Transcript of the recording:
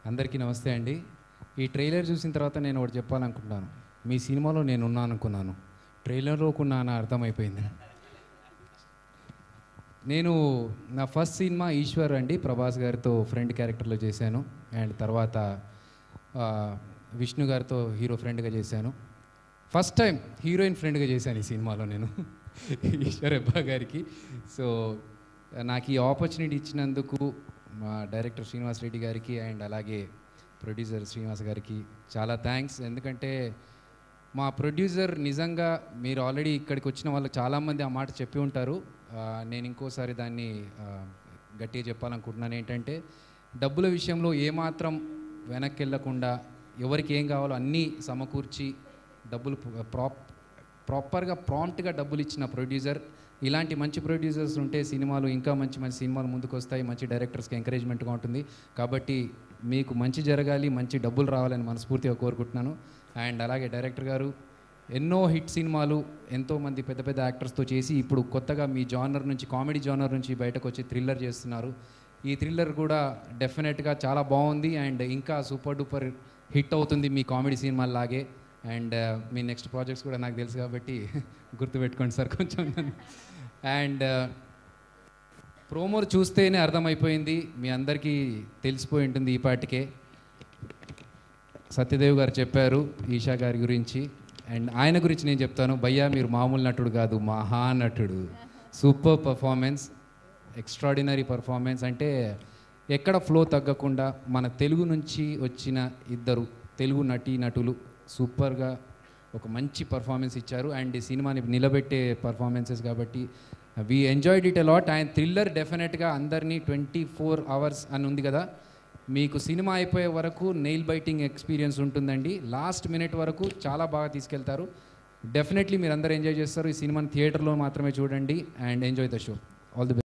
అందరికీ నమస్తే అండి ఈ ట్రైలర్ చూసిన తర్వాత నేను ఒకటి చెప్పాలనుకుంటున్నాను మీ సినిమాలో నేను ఉన్నాను అనుకున్నాను ట్రైలర్లో ఉన్నాను అర్థమైపోయింది నేను నా ఫస్ట్ సినిమా ఈశ్వర్ అండి ప్రభాస్ గారితో ఫ్రెండ్ క్యారెక్టర్లో చేశాను అండ్ తర్వాత ఆ, విష్ణు గారితో హీరో ఫ్రెండ్గా చేశాను ఫస్ట్ టైం హీరోయిన్ ఫ్రెండ్గా చేశాను ఈ సినిమాలో నేను ఈశ్వర్ అబ్బా గారికి సో నాకు ఈ ఆపర్చునిటీ ఇచ్చినందుకు మా డైరెక్టర్ శ్రీనివాస్ రెడ్డి గారికి అండ్ అలాగే ప్రొడ్యూసర్ శ్రీనివాస్ గారికి చాలా థ్యాంక్స్ ఎందుకంటే మా ప్రొడ్యూసర్ నిజంగా మీరు ఆల్రెడీ ఇక్కడికి వచ్చిన వాళ్ళు చాలామంది ఆ మాట చెప్పి ఉంటారు ఆ, నేను ఇంకోసారి దాన్ని ఆ, గట్టిగా చెప్పాలనుకుంటున్నాను ఏంటంటే డబ్బుల విషయంలో ఏమాత్రం వెనక్కి వెళ్ళకుండా ఎవరికి ఏం కావాలో అన్నీ సమకూర్చి డబ్బులు ప్రాప్ ప్రాపర్గా ప్రాంప్ట్గా డబ్బులు ఇచ్చిన ప్రొడ్యూసర్ ఇలాంటి మంచి ప్రొడ్యూసర్స్ ఉంటే సినిమాలు ఇంకా మంచి మంచి సినిమాలు ముందుకు వస్తాయి మంచి డైరెక్టర్స్కి ఎంకరేజ్మెంట్గా ఉంటుంది కాబట్టి మీకు మంచి జరగాలి మంచి డబ్బులు రావాలని మనస్ఫూర్తిగా కోరుకుంటున్నాను అండ్ అలాగే డైరెక్టర్ గారు ఎన్నో హిట్ సినిమాలు ఎంతోమంది పెద్ద పెద్ద యాక్టర్స్తో చేసి ఇప్పుడు కొత్తగా మీ జానర్ నుంచి కామెడీ జానర్ నుంచి బయటకు వచ్చి థ్రిల్లర్ చేస్తున్నారు ఈ థ్రిల్లర్ కూడా డెఫినెట్గా చాలా బాగుంది అండ్ ఇంకా సూపర్ డూపర్ హిట్ అవుతుంది మీ కామెడీ సినిమాలాగే అండ్ మీ నెక్స్ట్ ప్రాజెక్ట్స్ కూడా నాకు తెలుసు కాబట్టి గుర్తుపెట్టుకోండి సార్ కొంచెం అండ్ ప్రోమోలు చూస్తేనే అర్థమైపోయింది మీ అందరికీ తెలిసిపోయి ఉంటుంది ఈ పాటికే సత్యదేవ్ గారు చెప్పారు ఈషా గారి గురించి అండ్ ఆయన గురించి నేను చెప్తాను భయ్యా మీరు మామూలు నటుడు కాదు మహానటుడు సూపర్ పర్ఫార్మెన్స్ ఎక్స్ట్రాడినరీ పర్ఫార్మెన్స్ అంటే ఎక్కడ ఫ్లో తగ్గకుండా మన తెలుగు నుంచి వచ్చిన ఇద్దరు తెలుగు నటీ నటులు సూపర్గా ఒక మంచి పర్ఫార్మెన్స్ ఇచ్చారు అండ్ ఈ సినిమాని నిలబెట్టే పర్ఫార్మెన్సెస్ కాబట్టి we enjoyed it a lot and thriller డెఫినెట్గా అందరినీ ట్వంటీ ఫోర్ అవర్స్ అని ఉంది కదా మీకు సినిమా అయిపోయే వరకు నెయిల్ బైటింగ్ ఎక్స్పీరియన్స్ ఉంటుందండి లాస్ట్ మినిట్ వరకు చాలా బాగా తీసుకెళ్తారు డెఫినెట్లీ మీరు అందరూ ఎంజాయ్ చేస్తారు ఈ సినిమాని థియేటర్లో మాత్రమే చూడండి and enjoy the show all the